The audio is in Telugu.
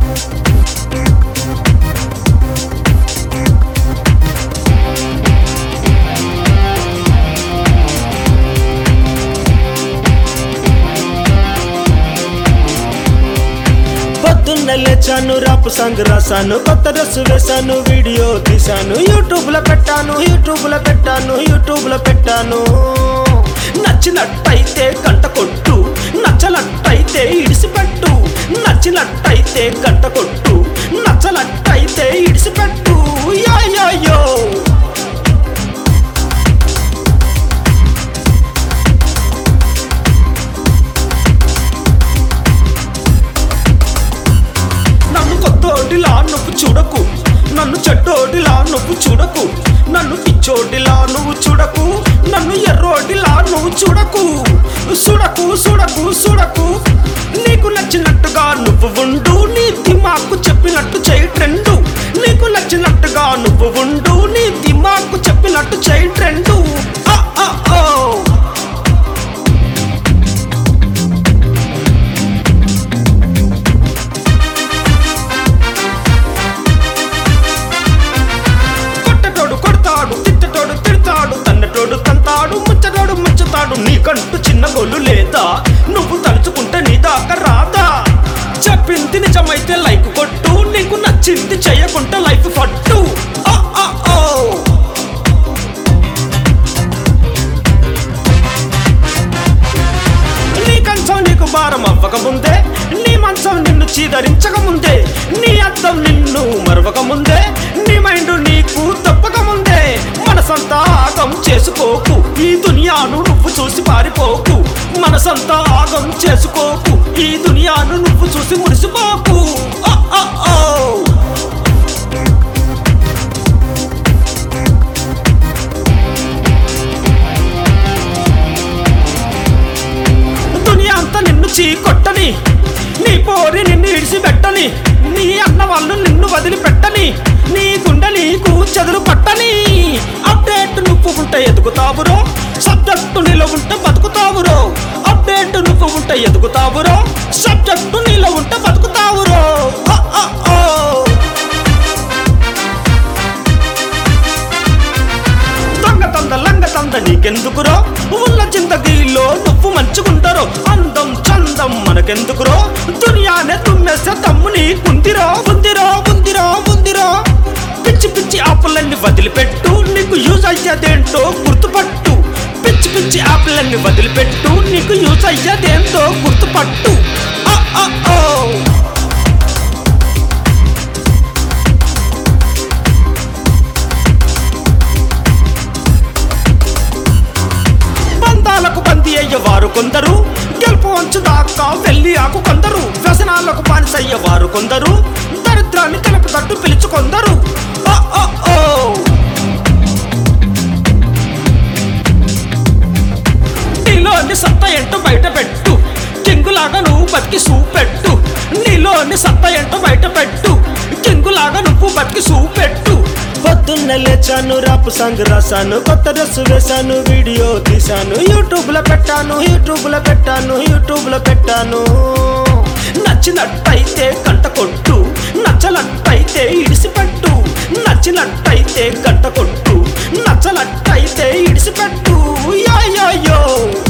పొద్దున్న లేచాను రాపు సాంగ్ రాసాను కొత్త డ్రెస్ వేసాను వీడియో తీసాను యూట్యూబ్ లో పెట్టాను యూట్యూబ్ లో పెట్టాను యూట్యూబ్ లో పెట్టాను నచ్చినట్టయితే గంట కొట్టు నచ్చనట్టయితే ఇడిసిపెట్టు నచ్చినట్టయితే గంట కొట్టు నచ్చనట్టయితే ఇడిసిపెట్టు యో యో యో నన్ను కొత్తోటిలా నువ్వు చూడకు నన్ను చెడ్డోటిలా నువ్వు చూడకు నన్ను పిచ్చోటిలా నువ్వు చూడకు నన్ను ఎర్రోటిలా నువ్వు చూడకు చూడకు చూడకు చూడకు నీకు నచ్చినట్టుగా నువ్వు ఉండు నీ దిమాకు చెప్పినట్టు చేయి ట్రెండు నీకు నచ్చినట్టుగా నువ్వు ఉండు నీ దిమాకు చెప్పినట్టు చేయి ట్రెండు ఆ, ఆ, ఓ. కొట్టటోడు కొడతాడు తిట్టటోడు తిడతాడు తన్నటోడు తంతాడు ముచ్చటోడు ముచ్చతాడు నీకంటూ చిన్న గొల్లు లేదా నువ్వు తలుచుకుంటే నీ దాకా రాదా చెప్పింది నిజమైతే లైక్ కొట్టు నీకు నచ్చింది చేయకుంటే లైఫ్ పట్టు ఆ, ఆ, ఓ. నీ కంచం నీకు భారం అవ్వక ముందే నీ మంచం నిన్ను చీదరించక ముందే నీ అద్దం నిన్ను మరవక ముందే నీ మైండ్ నీకు తప్పక ముందే మనసంతా ఆగం చేసుకోకు ఈ దునియాను నువ్వు చూసి పారిపోకు మనసంతా ఆగం చేసుకోకు ఈ దునియాను నువ్వు చూసి మురిసిపోకు ఆ, ఆ, ఓ. దునియా అంతా నిన్ను చీకొట్టని నీ పోరి నిన్ను ఇడిసిపెట్టని నీ అన్న వాళ్ళు నిన్ను వదిలిపెట్టని నీ గుండె నీకు చెదురు పట్టని అప్డేట్ నువ్వు ఉంటే ఎదుగుతావురో సబ్జెక్టు నీలో ఉంటే బతుకుతావురో అప్డేట్ నువ్వు ఉంటే ఎదుగుతావురో సబ్జెక్టు నీలో ఉంటే బతుకుతావురో ఆ, ఆ, ఓ. దొంగ తంద లంగ తంద నీకెందుకురో ఉన్న జిందగీలో నువ్వు మంచుకుంటారో అందం చందం మనకెందుకురో దునియానే తుమ్మేస్తే తమ్ము నీకుందిరో ఉందిరో ఉందిరో ఉందిరో పిచ్చి పిచ్చి ఆపులన్నీ వదిలిపెట్టు నీకు యూజ్ అయ్యేదేంటో గుర్తుపట్టు పిచ్చి పిచ్చి ఆపులన్నీ వదిలిపెట్టు నీకు యూజ్ అయ్యేదేంటో గుర్తుపట్టు ఆ, ఆ, ఓ. బంధాలకు బందీ అయ్యేవారు కొందరు గెలుపు వంచు దాకా వెళ్ళి ఆకు కొందరు వ్యసనాలకు బానిసయ్యేవారు కొందరు దరిద్రాన్ని తెలుపుతట్టు పిలుచుకొందరు ఆ, ఆ, ఓ. నీలోని సత్తా ఏంటో బయట పెట్టు కింగులాగా నువ్వు బతికి చూపెట్టు నీలోని సత్తా ఏంటో బయట పెట్టు కింగులాగా నువ్వు బతికి చూపెట్టు పొద్దున్న లేచాను రాపు సాంగ్ రాసాను కొత్త డ్రెస్ వేసాను వీడియో తీసాను యూట్యూబ్ లో పెట్టాను యూట్యూబ్ లో పెట్టాను యూట్యూబ్ లో పెట్టాను నచ్చినట్టయితే కంట కొట్టు నచ్చనట్టయితే ఇడిసిపెట్టు నచ్చినట్టయితే గంట కొట్టు నచ్చనట్టయితే ఇడిసిపెట్టు యో యో యో